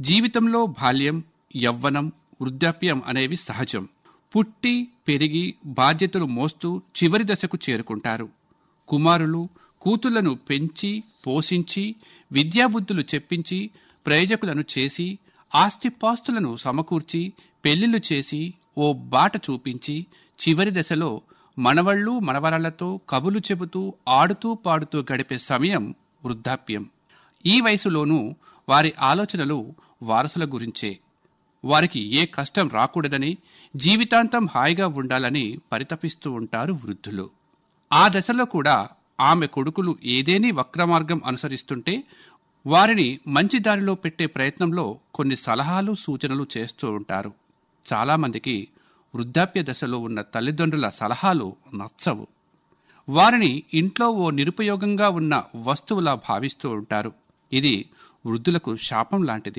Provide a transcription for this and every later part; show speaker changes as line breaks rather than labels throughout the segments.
జీవితంలో బాల్యం యవ్వనం వృద్ధాప్యం అనేవి సహజం పుట్టి పెరిగి బాధ్యతలు మోస్తూ చివరి దశకు చేరుకుంటారు కుమారులు కూతుళ్లను పెంచి పోషించి విద్యాబుద్ధులు చెప్పించి ప్రయోజకులను చేసి ఆస్తిపాస్తులను సమకూర్చి పెళ్లిళ్లు చేసి ఓ బాట చూపించి చివరి దశలో మనవళ్ళు మనవరాళ్లతో కబులు చెబుతూ ఆడుతూ పాడుతూ గడిపే సమయం వృద్ధాప్యం ఈ వయసులోనూ వారి ఆలోచనలు వారసుల గురించే వారికి ఏ కష్టం రాకూడదని జీవితాంతం హాయిగా ఉండాలని పరితపిస్తూ ఉంటారు వృద్ధులు ఆ దశలో కూడా ఆమె కొడుకులు ఏదేని వక్రమార్గం అనుసరిస్తుంటే వారిని మంచి దారిలో పెట్టే ప్రయత్నంలో కొన్ని సలహాలు సూచనలు చేస్తూ ఉంటారు చాలామందికి వృద్ధాప్య దశలో ఉన్న తల్లిదండ్రుల సలహాలు నచ్చవు వారిని ఇంట్లో ఓ నిరుపయోగంగా ఉన్న వస్తువులా భావిస్తూ ఉంటారు ఇది వృద్ధులకు శాపం లాంటిది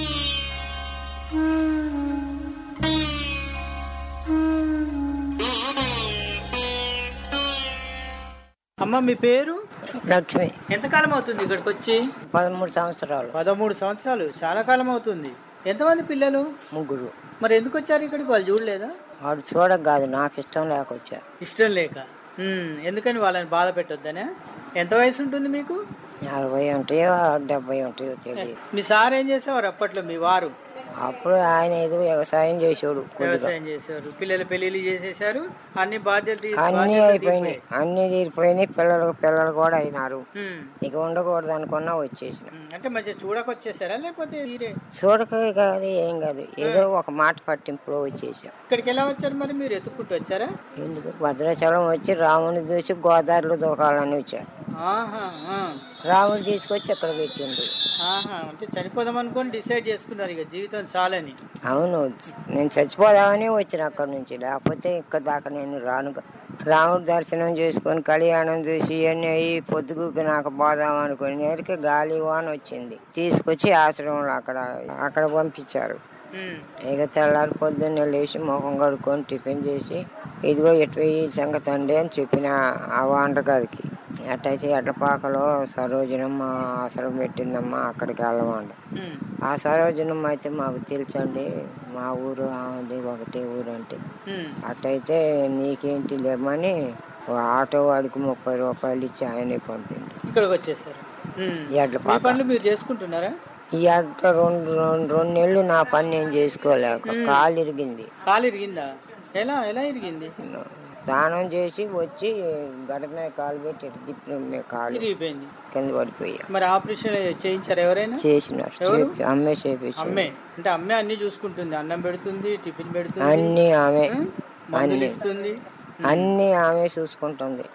అమ్మ మీ పేరు
లక్ష్మి
ఎంతకాలం అవుతుంది ఇక్కడికి వచ్చి
పదమూడు సంవత్సరాలు
పదమూడు సంవత్సరాలు చాలా కాలం అవుతుంది ఎంతమంది పిల్లలు
ముగ్గురు
మరి ఎందుకు వచ్చారు ఇక్కడికి వాళ్ళు చూడలేదా
వాడు చూడక కాదు నాకు ఇష్టం లేకొచ్చా
ఇష్టం లేక ఉమ్, ఎందుకని వాళ్ళని బాధ పెట్టొద్దనే ఎంత వయసు ఉంటుంది మీకు
నలభై ఉంటాయో డెబ్బై ఉంటాయో తెలియదు
మీ సార్ ఏం చేసేవారు అప్పట్లో మీ వారు
అప్పుడు ఆయన ఏదో వ్యవసాయం చేసేవాడు కొద్దిగా
వ్యవసాయం చేసేవారు పిల్లల పెళ్లిళ్ళు చేసేసారు అన్ని బాధ్యతలు తీ-
అన్నీ
బాధ్యతలు
అయిపోయినాయి అన్నీ తీరిపోయినాయి పిల్లలకు పిల్లలు కూడా అయినారు
ఉమ్,
ఇక ఉండకూడదు అనుకున్నా వచ్చేసిన
ఉమ్, అంటే మంచిగా చూడకొచ్చేసారా లేకపోతే మీరే
చూడక కాదు ఏం కాదు ఏదో ఒక మాట పట్టింపులో వచ్చేసాం
ఇక్కడికి ఎలా వచ్చారు మరి మీరు ఎత్తుక్కుంటూ వచ్చారా
ఎందుకు భద్రాచలం వచ్చి రాముని చూసి గోదావరిలో దూకాలని వచ్చాను
ఆహా ఆ.
రాముడు తీసుకొచ్చి అక్కడ పెట్టిండు
ఆహా అంటే చనిపోదాం అనుకొని డిసైడ్ చేసుకున్నారు ఇక జీవితం చాలని
అవును నేను చచ్చిపోదామని వచ్చిన అక్కడి నుంచి లేకపోతే ఇక్కడ దాకా నేను రాను రాముడు దర్శనం చేసుకొని కళ్యాణం చూసి ఇవన్నీ అయ్యి పొద్దుగుకి నాకు పోదాం అనుకుని నేరుకి గాలి వాన వచ్చింది తీసుకొచ్చి ఆశ్రమంలో అక్కడ అక్కడ పంపించారు
ఉమ్,
ఇక చల్లారి పొద్దున్నే లేచి ముఖం కడుక్కొని టిఫిన్ చేసి ఇదిగో ఇటు ఈ సంగతి అండి అని చెప్పిన ఆ వంటగారికి అట్టయితే ఎడ్లపాకలో సరోజనమ్మ ఆశ్రమం పెట్టిందమ్మా అక్కడికి వెళ్ళమంట
ఉమ్,
ఆ సరోజనమ్మ అయితే మాకు తెలుసండి మా ఊరు ఆమెది ఒకటే ఊరు అంటే
ఉమ్.
అట్టయితే నీకేంటి లేమని ఓ ఆటో వాడికి ముప్పై రూపాయలు ఇచ్చి ఆయనే పంపిండు
ఇక్కడికి వచ్చేసారు ఉమ్.
ఈ ఎడ్ల
మీ
పాక
పనులు మీరు చేసుకుంటున్నారా
ఈ అట్ట రెండు రెండు రెండు నెలలు నా పని నేను చేసుకోలేక కాలు ఇరిగింది
కాలు ఇరిగిందా ఎలా ఎలా ఇరిగింది
స్నానం చేసి వచ్చి గడప మీద కాలు పెట్టి ఇటు తిప్పిన మీద కాలు
ఇరిగిపోయింది
కింద పడిపోయా
మరి ఆపరేషన్ చేయించారు ఎవరైనా
చేసినారు
ఎవరు?
చేపి- అమ్మే చేపించి
అమ్మే అంటే అమ్మే అన్ని చూసుకుంటుంది అన్నం పెడుతుంది టిఫిన్ పెడుతుంది
అన్ని ఆమె
ఉమ్, మందులు ఇస్తుంది
అన్ని ఆమె చూసుకుంటుంది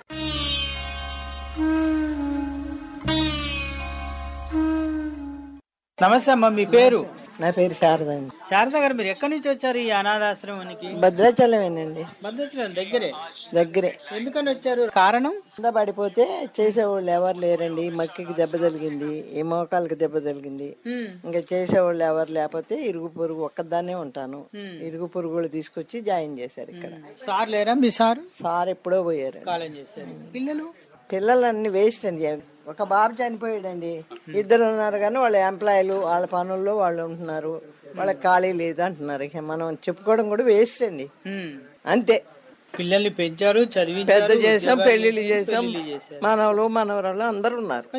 నమస్తే అమ్మ మీ పేరు
నా పేరు శారద అండి
శారద గారు మీరు ఎక్కడి నుంచి వచ్చారు ఈ అనాథాశ్రమానికి
భద్రాచలమేనండి
భద్రాచలం దగ్గరే
దగ్గరే
ఎందుకని వచ్చారు కారణం
కింద పడిపోతే చేసేవాళ్ళు ఎవరు లేరండి మక్కికి దెబ్బ తగిలింది ఈ మోకాలకి దెబ్బ తగిలింది
ఉమ్,
ఇంకా చేసేవాళ్ళు ఎవరు లేకపోతే ఇరుగు పొరుగు ఒక్కదాన్నే ఉంటాను ఇరుగు పొరుగులు తీసుకొచ్చి జాయిన్ చేశారు ఇక్కడ
సార్ లేరా మీ సార్
సార్ ఎప్పుడో పోయారు
కాలం చేశారు పిల్లలు
పిల్లలన్నీ వేస్ట్ అండి ఒక బాబు చనిపోయాడండి ఇద్దరు ఉన్నారు కానీ వాళ్ళ ఎంప్లాయీలు వాళ్ళ పనుల్లో వాళ్ళు ఉంటున్నారు వాళ్ళకి ఖాళీ లేదు అంటున్నారు ఇక మనం చెప్పుకోవడం కూడా వేస్ట్ అండి
ఉమ్,
అంతే
పిల్లల్ని పెంచారు చదివించారు
పెద్ద చేసాం
ఉద్యోగాలు
పెళ్లిళ్ళు
చేసి
చేసాం
పెళ్లిళ్ళు చేశారు
మనవలు మనవరాలు అందరు ఉన్నారు